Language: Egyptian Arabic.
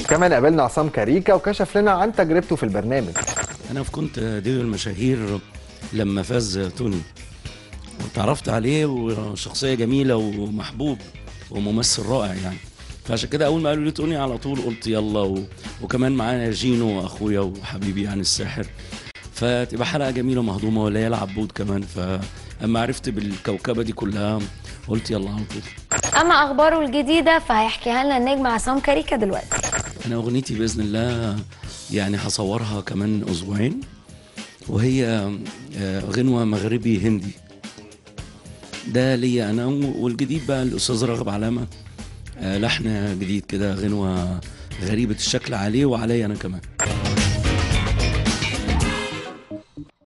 وكمان قابلنا عصام كاريكا وكشف لنا عن تجربته في البرنامج انا كنت ديو المشاهير لما فاز توني وتعرفت عليه وشخصيه جميله ومحبوب وممثل رائع يعني فعشان كده اول ما قالوا لي توني على طول قلت يلا و... وكمان معانا جينو اخويا وحبيبي يعني الساحر فتبقى حلقه جميله مهضومه وليالي عبود كمان فاما عرفت بالكوكبه دي كلها قلت يلا على طول اما اخباره الجديده فهيحكيها لنا النجم عصام كاريكا دلوقتي انا اغنيتي باذن الله يعني هصورها كمان اسبوعين وهي آه، غنوه مغربي هندي ده ليا انا والجديد بقى الاستاذ راغب علامه آه، لحن جديد كده غنوه غريبه الشكل عليه وعليا انا كمان